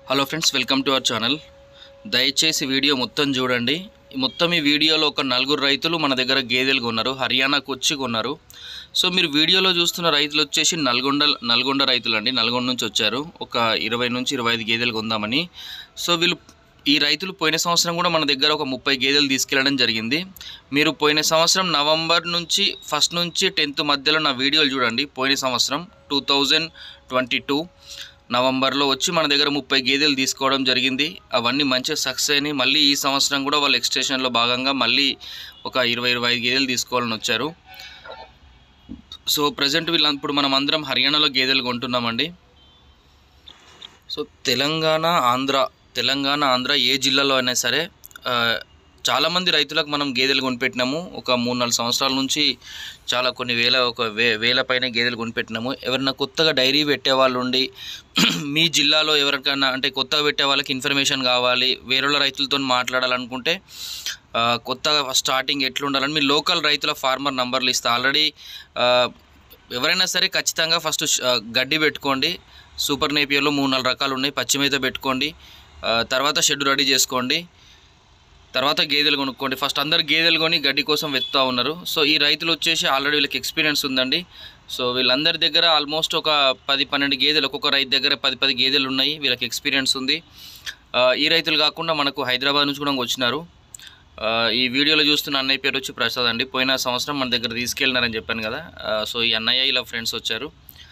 hello friends welcome to our channel దయచేసి video మొత్తం చూడండి ఈ మొత్తం ఈ వీడియోలో ఒక నలుగురు రైతులు మన దగ్గర గేదెలు కొన్నారు హర్యానాకు వచ్చి కొన్నారు సో మీరు వీడియోలో చూస్తున్న రైతులు వచ్చేసి నల్గొండ నల్గొండ రైతులు అండి నల్గొండ నుంచి వచ్చారు ఒక ఇరవై నుంచి ఇరవై ఐదు గేదెలు కొందామని సో వీళ్ళు ఈ రైతులు పోయిన సంవత్సరం కూడా మన దగ్గర ఒక ముప్పై గేదెలు తీసుకెళ్ళడం జరిగింది మీరు పోయిన సంవత్సరం నవంబర్ నుంచి ఫస్ట్ నుంచి టెన్త్ మధ్యలో నా వీడియోలు చూడండి పోయిన సంవత్సరం టూ థౌజండ్ ట్వంటీ టూ నవంబర్లో వచ్చి మన దగ్గర ముప్పై గేదెలు తీసుకోవడం జరిగింది అవన్నీ మంచిగా సక్సెస్ అయినాయి మళ్ళీ ఈ సంవత్సరం కూడా వాళ్ళు ఎక్స్టెన్షన్లో భాగంగా మళ్ళీ ఒక ఇరవై ఇరవై ఐదు గేదెలు తీసుకోవాలని వచ్చారు సో ప్రజెంట్ వీళ్ళ ఇప్పుడు మనం అందరం హర్యానాలో గేదెలు కొంటున్నామండి సో తెలంగాణ ఆంధ్ర తెలంగాణ ఆంధ్ర ఏ జిల్లాలో అయినా సరే ఆ, చాలామంది రైతులకు మనం గేదెలు కొనిపెట్టినాము ఒక మూడు నాలుగు సంవత్సరాల నుంచి చాలా కొన్ని వేల ఒక వే వేల పైన గేదెలు కొనిపెట్టినాము ఎవరైనా కొత్తగా డైరీ పెట్టే వాళ్ళు ఉండి మీ జిల్లాలో ఎవరికైనా అంటే కొత్తగా పెట్టే వాళ్ళకి ఇన్ఫర్మేషన్ కావాలి వేరే రైతులతో మాట్లాడాలనుకుంటే ఆ, కొత్తగా స్టార్టింగ్ ఎట్లుండాలని మీ లోకల్ రైతుల ఫార్మర్ నంబర్లు ఇస్తా ఆల్రెడీ ఎవరైనా సరే ఖచ్చితంగా ఫస్ట్ గడ్డి పెట్టుకోండి సూపర్ నేపియర్లో మూడు నాలుగు రకాలు ఉన్నాయి పచ్చి మేత పెట్టుకోండి ఆ, తర్వాత షెడ్ రెడీ చేసుకోండి తర్వాత గేదెలు కొనుక్కోండి ఫస్ట్ అందరు గేదెలు కొని గడ్డి కోసం వెతుకుతూ ఉన్నారు సో ఈ రైతులు వచ్చేసి ఆల్రెడీ వీళ్ళకి ఎక్స్పీరియన్స్ ఉందండి సో వీళ్ళందరి దగ్గర ఆల్మోస్ట్ ఒక పది పన్నెండు గేదెలు ఒక్కొక్క రైతు దగ్గర పది పది గేదెలు ఉన్నాయి వీళ్ళకి ఎక్స్పీరియన్స్ ఉంది ఆ, ఈ రైతులు కాకుండా మనకు హైదరాబాద్ నుంచి కూడా వచ్చినారు ఆ, ఈ వీడియోలో చూస్తున్న అన్నయ్య పేరు వచ్చి ప్రసాద్ అండి పోయిన సంవత్సరం మన దగ్గర తీసుకెళ్ళినారని చెప్పాను కదా ఆ, సో ఈ అన్నయ్య ఇలా ఫ్రెండ్స్ వచ్చారు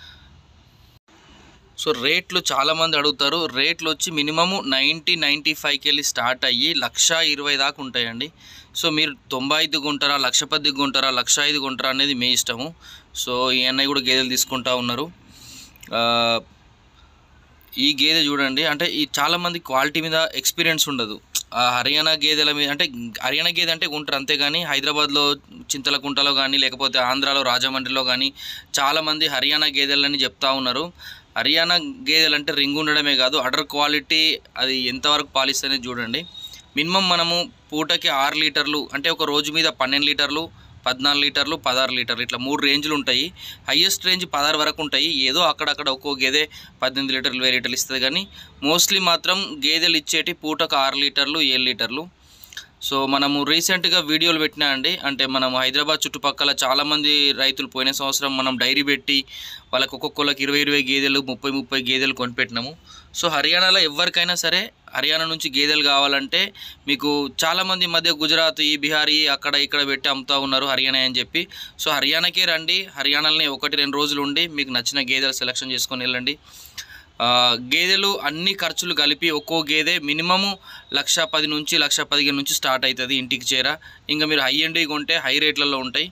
సో రేట్లు చాలామంది అడుగుతారు రేట్లు వచ్చి మినిమము నైంటీ నైంటీ ఫైవ్కి వెళ్ళి స్టార్ట్ అయ్యి లక్ష ఇరవై దాకా ఉంటాయండి సో మీరు తొంభై ఐదు కొంటారా లక్ష పది కొంటారా లక్ష ఐదు కొంటారా అనేది మీ ఇష్టము సో ఈ అన్నయ్య కూడా గేదెలు తీసుకుంటా ఉన్నారు ఆ, ఈ గేదె చూడండి అంటే ఈ చాలామంది క్వాలిటీ మీద ఎక్స్పీరియన్స్ ఉండదు ఆ హర్యానా గేదెల మీద అంటే హర్యానా గేదె అంటే ఉంటారు అంతేగాని హైదరాబాద్లో చింతలకుంటలో కానీ లేకపోతే ఆంధ్రాలో రాజమండ్రిలో కానీ చాలామంది హర్యానా గేదెలని చెప్తా ఉన్నారు హర్యానా గేదెలు అంటే రింగ్ ఉండడమే కాదు అడర్ క్వాలిటీ అది ఎంతవరకు పాలిస్తుంది చూడండి మినిమం మనము పూటకి ఆరు లీటర్లు అంటే ఒక రోజు మీద పన్నెండు లీటర్లు పద్నాలుగు లీటర్లు పదహారు లీటర్లు ఇట్లా మూడు రేంజ్లు ఉంటాయి హయ్యెస్ట్ రేంజ్ పదహారు వరకు ఉంటాయి ఏదో అక్కడక్కడ ఒక్కో గేదె పద్దెనిమిది లీటర్లు ఇరవై లీటర్లు ఇస్తుంది కానీ మోస్ట్లీ మాత్రం గేదెలు ఇచ్చేటి పూటకు ఆరు లీటర్లు ఏడు లీటర్లు సో మనము రీసెంట్గా వీడియోలు పెట్టినా అండి అంటే మనం హైదరాబాద్ చుట్టుపక్కల చాలామంది రైతులు పోయిన సంవత్సరం మనం డైరీ పెట్టి వాళ్ళకి ఒక్కొక్కరికి ఇరవై ఇరవై గేదెలు ముప్పై ముప్పై గేదెలు కొనిపెట్టినాము సో హర్యానాలో ఎవరికైనా సరే హర్యానా నుంచి గేదెలు కావాలంటే మీకు చాలామంది ఈ మధ్య గుజరాత్ ఈ బీహారీ అక్కడ ఇక్కడ పెట్టి అమ్ముతా ఉన్నారు హర్యానా అని చెప్పి సో హర్యానాకే రండి హర్యానాలోనే ఒకటి రెండు రోజులు ఉండి మీకు నచ్చిన గేదెలు సెలెక్షన్ చేసుకొని వెళ్ళండి ఆ, గేదెలు అన్ని ఖర్చులు కలిపి ఒక్కో గేదె మినిమము లక్ష పది నుంచి లక్ష పదిహేను నుంచి స్టార్ట్ అవుతుంది ఇంటికి చేర ఇంకా మీరు హై ఎండ్ కొంటే హై రేట్లలో ఉంటాయి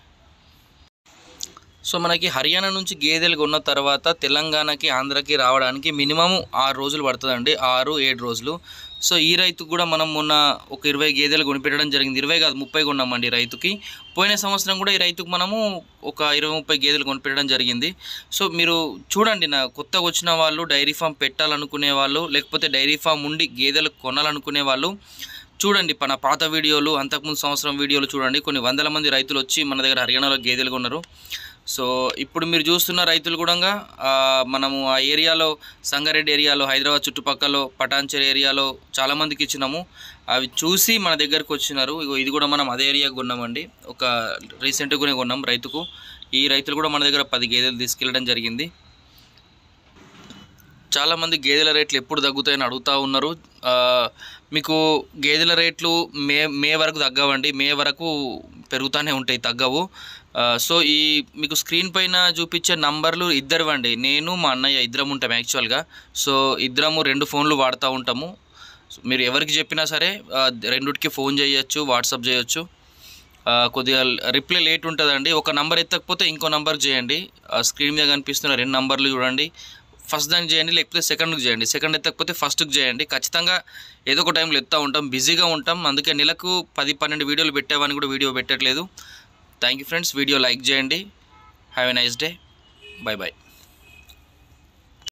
సో మనకి హర్యానా నుంచి గేదెలు కొన్న తర్వాత తెలంగాణకి ఆంధ్రాకి రావడానికి మినిమం ఆరు రోజులు పడుతుందండి ఆరు ఏడు రోజులు సో ఈ రైతుకు కూడా మనం మొన్న ఒక ఇరవై గేదెలు కొనిపెట్టడం జరిగింది ఇరవై కాదు ముప్పై కొన్నామండి ఈ రైతుకి పోయిన సంవత్సరం కూడా ఈ రైతుకు మనము ఒక ఇరవై ముప్పై గేదెలు కొనిపెట్టడం జరిగింది సో మీరు చూడండి నా కొత్తగా వచ్చిన వాళ్ళు డైరీ ఫామ్ పెట్టాలనుకునే వాళ్ళు లేకపోతే డైరీ ఫామ్ ఉండి గేదెలు కొనాలనుకునే వాళ్ళు చూడండి మన పాత వీడియోలు అంతకుముందు సంవత్సరం వీడియోలు చూడండి కొన్ని వందల మంది రైతులు వచ్చి మన దగ్గర హర్యానాలో గేదెలు కొన్నారు సో ఇప్పుడు మీరు చూస్తున్న రైతులు కూడా ఆ, మనము ఆ ఏరియాలో సంగారెడ్డి ఏరియాలో హైదరాబాద్ చుట్టుపక్కల పటాన్చెరు ఏరియాలో చాలామందికి ఇచ్చినాము అవి చూసి మన దగ్గరకు వచ్చినారు ఇగో ఇది కూడా మనం అదే ఏరియా కొన్నామండి ఒక రీసెంట్గానే కొన్నాం రైతుకు ఈ రైతులు కూడా మన దగ్గర పది గేదెలు తీసుకెళ్ళడం జరిగింది చాలామంది గేదెల రేట్లు ఎప్పుడు తగ్గుతాయని అడుగుతూ ఉన్నారు ఆ, మీకు గేదెల రేట్లు మే మే వరకు తగ్గవండి మే వరకు పెరుగుతూనే ఉంటాయి తగ్గవు ఆ, సో ఈ మీకు స్క్రీన్ పైన చూపించే నంబర్లు ఇద్దరివండి నేను మా అన్నయ్య ఇద్దరం ఉంటాం యాక్చువల్గా సో ఇద్దరము రెండు ఫోన్లు వాడుతూ ఉంటాము సో మీరు ఎవరికి చెప్పినా సరే ఆ, రెండిటికి ఫోన్ చేయొచ్చు వాట్సాప్ చేయొచ్చు ఆ, కొద్దిగా రిప్లై లేట్ ఉంటుందండి ఒక నంబర్ ఎత్తకపోతే ఇంకో నంబర్ చేయండి ఆ స్క్రీన్ మీద కనిపిస్తున్న రెండు నంబర్లు చూడండి ఫస్ట్ దానికి చేయండి లేకపోతే సెకండ్కి చేయండి సెకండ్ ఎత్తకపోతే ఫస్ట్కి చేయండి ఖచ్చితంగా ఏదో ఒక టైంలో ఎత్తా ఉంటాం బిజీగా ఉంటాం అందుకే నెలకు పది పన్నెండు వీడియోలు పెట్టేవని కూడా వీడియో పెట్టట్లేదు thank you friends video like చేయండి have a nice day bye bye